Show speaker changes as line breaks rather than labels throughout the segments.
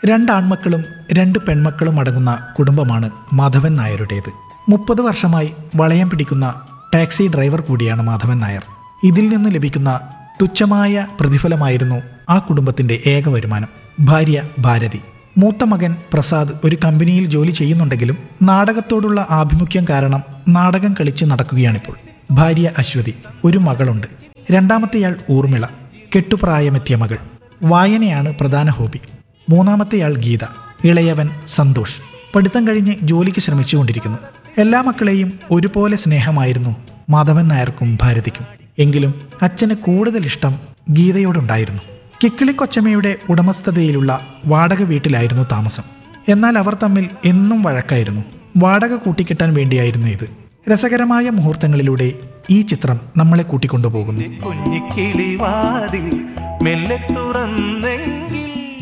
രണ്ടാൺമക്കളും രണ്ട് പെൺമക്കളും അടങ്ങുന്ന കുടുംബമാണ് മാധവൻ നായരുടേത് മുപ്പത് വർഷമായി വളയം പിടിക്കുന്ന ടാക്സി ഡ്രൈവർ കൂടിയാണ് മാധവൻ നായർ ഇതിൽ നിന്ന് ലഭിക്കുന്ന തുച്ഛമായ പ്രതിഫലമായിരുന്നു ആ കുടുംബത്തിന്റെ ഏക വരുമാനം ഭാര്യ ഭാരതി മൂത്ത മകൻ പ്രസാദ് ഒരു കമ്പനിയിൽ ജോലി ചെയ്യുന്നുണ്ടെങ്കിലും നാടകത്തോടുള്ള ആഭിമുഖ്യം കാരണം നാടകം കളിച്ച് നടക്കുകയാണിപ്പോൾ ഭാര്യ അശ്വതി ഒരു മകളുണ്ട് രണ്ടാമത്തെയാൾ ഊർമിള കെട്ടുപ്രായമെത്തിയ മകൾ വായനയാണ് പ്രധാന ഹോബി മൂന്നാമത്തെയാൾ ഗീത ഇളയവൻ സന്തോഷ് പഠിത്തം കഴിഞ്ഞ് ജോലിക്ക് ശ്രമിച്ചുകൊണ്ടിരിക്കുന്നു എല്ലാ മക്കളെയും ഒരുപോലെ സ്നേഹമായിരുന്നു മാധവൻ നായർക്കും ഭാരതിക്കും എങ്കിലും അച്ഛന് കൂടുതൽ ഇഷ്ടം ഗീതയോടുണ്ടായിരുന്നു കിക്കിളി കൊച്ചമ്മയുടെ ഉടമസ്ഥതയിലുള്ള വാടക വീട്ടിലായിരുന്നു താമസം എന്നാൽ അവർ തമ്മിൽ എന്നും വഴക്കായിരുന്നു വാടക കൂട്ടിക്കിട്ടാൻ വേണ്ടിയായിരുന്നു ഇത് രസകരമായ മുഹൂർത്തങ്ങളിലൂടെ ഈ ചിത്രം നമ്മളെ കൂട്ടിക്കൊണ്ടുപോകുന്നു
കുഞ്ഞിക്കിളിവാതിൽ മെല്ലെ തുറന്നെങ്കിൽ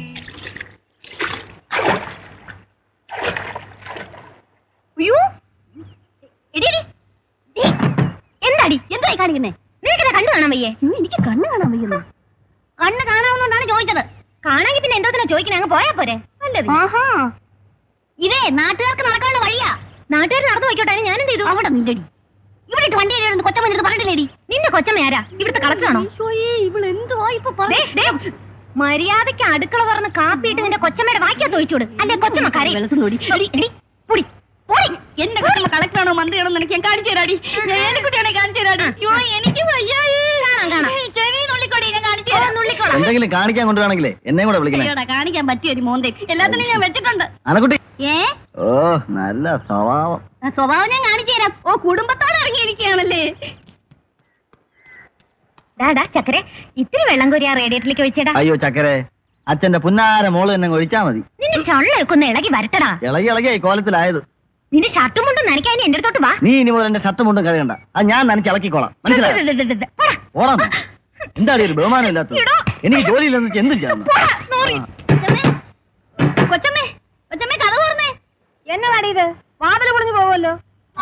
അയ്യോ എടി, എടി. ദേ, എന്താടി എന്തായി കാണിക്കുന്നേ നിനക്കെന്താ കണ്ണ് കാണാൻ വയ്യേ അയ്യോ, എനിക്ക് കണ്ണ് കാണാൻ വയ്യുന്നു കണ്ണ് കാണാവുന്നോണ്ടാണ് ചോദിച്ചത് കാണാമെങ്കിൽ പിന്നെ എന്തോത്തിനാ ചോദിക്കണേ അങ്ങ് പോയാ പോരെ ആഹാ ഇതേ നാട്ടുകാർക്ക് നടക്കാനുള്ള വഴിയാ നാട്ടുകാർ നടന്നു പോയിക്കോട്ടെ ഞാൻ എന്ത് ചെയ്തു അവിടെ നില്ലടി ഇവിടെ ഇട്ട് വണ്ടി കയറി കൊച്ചമ്മ നിന്റെ പറഞ്ഞിട്ടില്ലേടി നിന്റെ കൊച്ചമ്മ ആരാ ഇവിടുത്തെ കളക്ടറാണോ ഇവൾ എന്തുവാ ഇപ്പൊ മര്യാദയ്ക്ക് അടുക്കള പറഞ്ഞ് കാപ്പിയിട്ട് നിന്റെ കൊച്ചമ്മയുടെ വാക്കിയാ ഒഴിച്ചോട് അല്ലെ കൊച്ചമ്മ കരയും എന്റെ കൊച്ചമ്മ കളക്ടറാണോ മന്ത്രിയാണോ നിനക്ക് ഞാൻ കാണിച്ചു തരാടി ഏലിക്കുട്ടിയാണെ കാണിച്ചു തരാടി അയ്യോ എനിക്ക് വയ്യായേ. ചെവി നുള്ളിക്കോടി ഞാൻ കാണിച്ചു തരാം നുള്ളിക്കോളാം
എന്തെങ്കിലും കാണിക്കാൻ കൊണ്ടുവാണെങ്കിലേ എന്നെ കൂടെ വിളിക്കണേ
അയ്യോടാ കാണിക്കാൻ പറ്റിയ ഒരു മോന്തേ എല്ലാത്തിനും ഞാൻ വെച്ചിട്ടുണ്ട്
അനക്കുട്ടി
ഏ
ഓ നല്ല സ്വഭാവം
ആ സ്വഭാവം ഞാൻ കാണിച്ചു തരാം ഓ കുടുംബത്തോടെ ഇറങ്ങിയിരിക്കുകയാണല്ലേ ഡാടാ ചക്കരെ ഇത്തിരി വെള്ളം കോരി ആ റേഡിയേറ്ററിലേക്ക് ഒഴിച്ചേടാ
അയ്യോ ചക്കരെ അച്ഛന്റെ പുന്നാര മോള് തന്നെ ഒഴിച്ചാ മതി
നിന്റെ ചള്ളയൊക്കെ ഒന്ന് ഇളകി വരട്ടടാ
ഇളകി ഇളകിയായി കോലത്തിലായത്
നിന്റെ ഷർട്ടും മുണ്ടും നനയ്ക്കാൻ എന്റെ അടുത്തോട്ട് വാ
നീ ഇനി മുതൽ എന്റെ ഷർട്ട് മുണ്ടും കഴുകണ്ട അത് ഞാൻ നനച്ച് ഇളക്കിക്കോളാം മനസ്സിലായോ
പോടാ.
ഓടാം എന്താ ഒരു ബഹുമാനം ഇല്ലാത്തത്
എടോ.
എനിക്ക് ജോലിയില്ലെന്ന് വെച്ച് എന്തും ചെയ്യാം
പോടാ, സോറി. കൊച്ചമ്മേ, കൊച്ചമ്മേ കൊച്ചമ്മേ കഥ പറഞ്ഞേ എന്നെ വാടി ഇത് വാതിൽ പൊളിഞ്ഞു പോവല്ലോ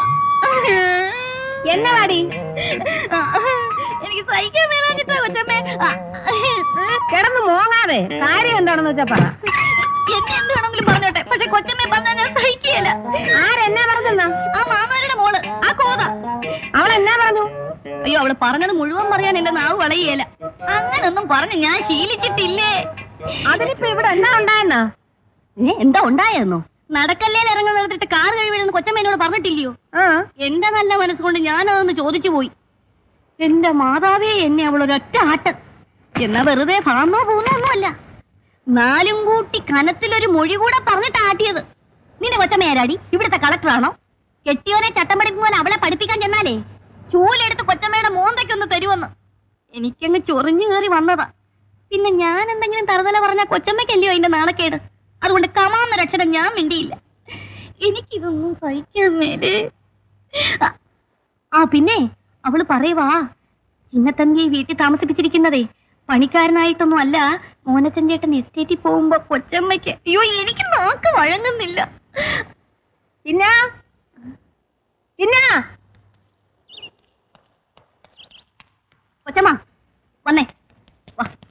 എന്നെ വാടി എനിക്ക് സഹിക്കാൻ മേലാഞ്ഞിട്ടാ കൊച്ചമ്മേ കിടന്ന് മോങ്ങാതെ കാര്യം എന്താണെന്ന് വെച്ചാ പറ എന്നെ എന്ത് വേണമെങ്കിലും പറഞ്ഞോട്ടെ പക്ഷെ കൊച്ചമ്മേ പറഞ്ഞാൽ ഞാൻ സഹിക്കുകയില്ല ആരെന്നാ പറഞ്ഞെന്നാ ആ മാമാരുടെ മോള് ആ കോത അവൾ എന്നാ പറഞ്ഞു അയ്യോ അവള് പറഞ്ഞത് മുഴുവൻ പറയാൻ എന്റെ നാവ് വളയുകയില്ല അങ്ങനൊന്നും പറഞ്ഞു ഞാൻ ശീലിച്ചിട്ടില്ലേ അതിനിപ്പോ ഇവിടെ എന്താ ഉണ്ടായെന്നാ ഏ എന്താ ഉണ്ടായെന്നോ നടക്കല്ലേ ഇറങ്ങുന്ന നിർത്തിട്ട് കാർ കഴിവില്ലെന്ന് കൊച്ചമ്മേനോട് പറഞ്ഞിട്ടില്ലയോ എന്റെ നല്ല മനസ്സുകൊണ്ട് ഞാൻ അതൊന്ന് ചോദിച്ചു പോയി എന്റെ മാതാവേ എന്നെ അവൾ ഒരൊറ്റ ആട്ട് എന്നാ വെറുതെ ഫാമോ പോകുന്നോ ഒന്നുമല്ല നാലും കൂട്ടി കനത്തിലൊരു മൊഴി കൂടെ പറഞ്ഞിട്ട് ആട്ടിയത് നിന്റെ കൊച്ചമ്മയാരാടി ഇവിടുത്തെ കളക്ടറാണോ കെട്ടിയോനെ ചട്ടം പഠിക്കുമ്പോൾ അവളെ പഠിപ്പിക്കാൻ ചെന്നാലേ ചൂലെടുത്ത് കൊച്ചമ്മയുടെ മോന്തയ്ക്കൊന്ന് തരുമെന്ന് എനിക്കങ്ങ് ചൊറിഞ്ഞു കയറി വന്നതാ പിന്നെ ഞാൻ എന്തെങ്കിലും തറുതല പറഞ്ഞ കൊച്ചമ്മയ്ക്കല്ലയോ അതിന്റെ നാണക്കേട് അതുകൊണ്ട് കമാന്നൊരക്ഷരം ഞാൻ മിണ്ടിയില്ല എനിക്കിതൊന്നും സഹിക്കാൻ മേലേ ആ- ആ പിന്നെ അവള് പറയുവാ ചിന്നത്തന്തിയെ വീട്ടിൽ താമസിപ്പിച്ചിരിക്കുന്നതേ പണിക്കാരനായിട്ടൊന്നും അല്ല മോനച്ചൻ ചേട്ടൻ എസ്റ്റേറ്റിൽ പോകുമ്പോ കൊച്ചമ്മയ്ക്ക് അയ്യോ എനിക്ക് നാക്ക് വഴങ്ങുന്നില്ല പിന്നെ പിന്നെ കൊച്ചമ്മ വന്നേ വാ